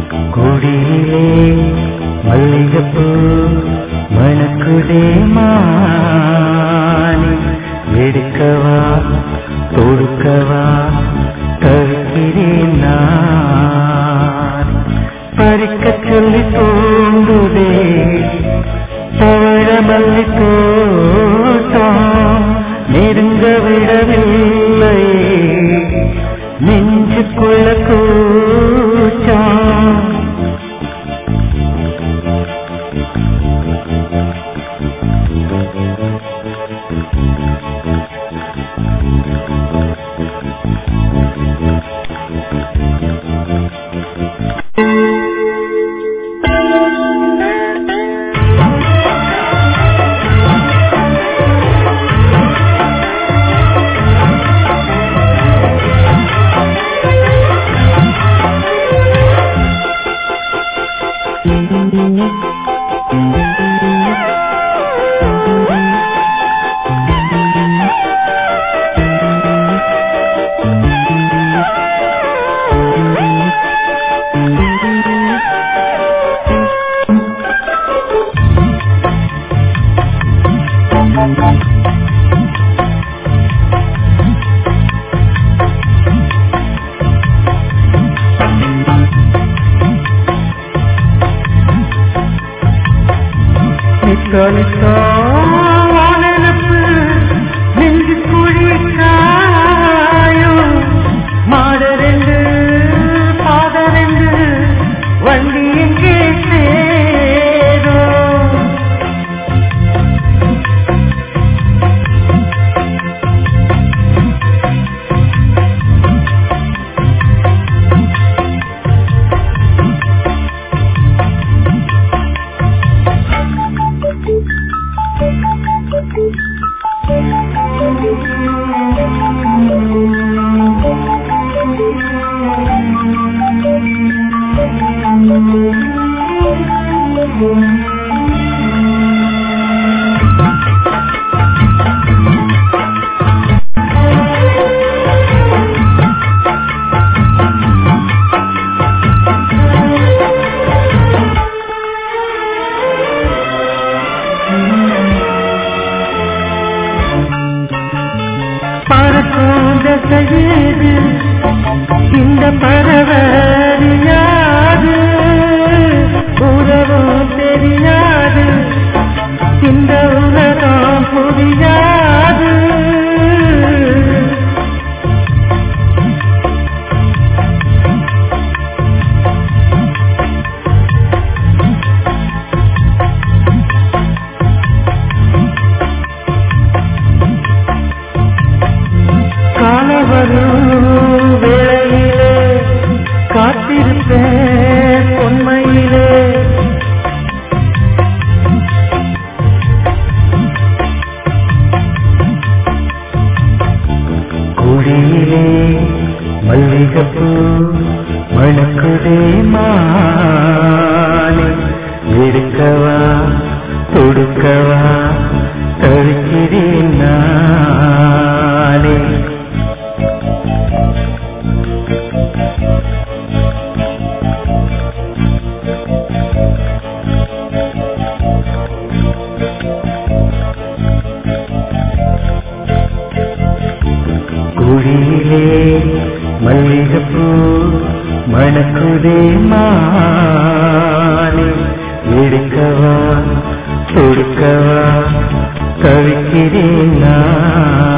கொடியிலே மல்லிகைப்பூ மணக்குதே மானி எடுக்கவா தொடுக்கவா தவிக்கிறேன் நான் பறிக்க சொல்லி தூண்டுதே பவழ மல்லி தோட்டம் நெருங்க விடவில்லை நெஞ்சுக்குள்ள கூச்சம் நித்தோ நித்தோ வானெனப்பு நெஞ்சு குழி காயும் மாடரெண்டு பாதரெண்டு வண்டி எங்கே சேரும் பறக்கும் திசையேது இந்த பறவறியாது உறவும் தெரியாது இந்த உலகம் புரியாது காலவரும் வேளையிலே காத்திருப்பேன் உண்மையிலே குடியிலே மல்லிகைப்பூ மணக்குதே மாலை எடுக்கவா தொடுக்கவா தவிக்கிறேன் நானே குழியிலே மல்லிகைப்பூ மணக்குதே மாலை எடுக்கவா தொடுக்கவா தவிக்கிறேன் நான்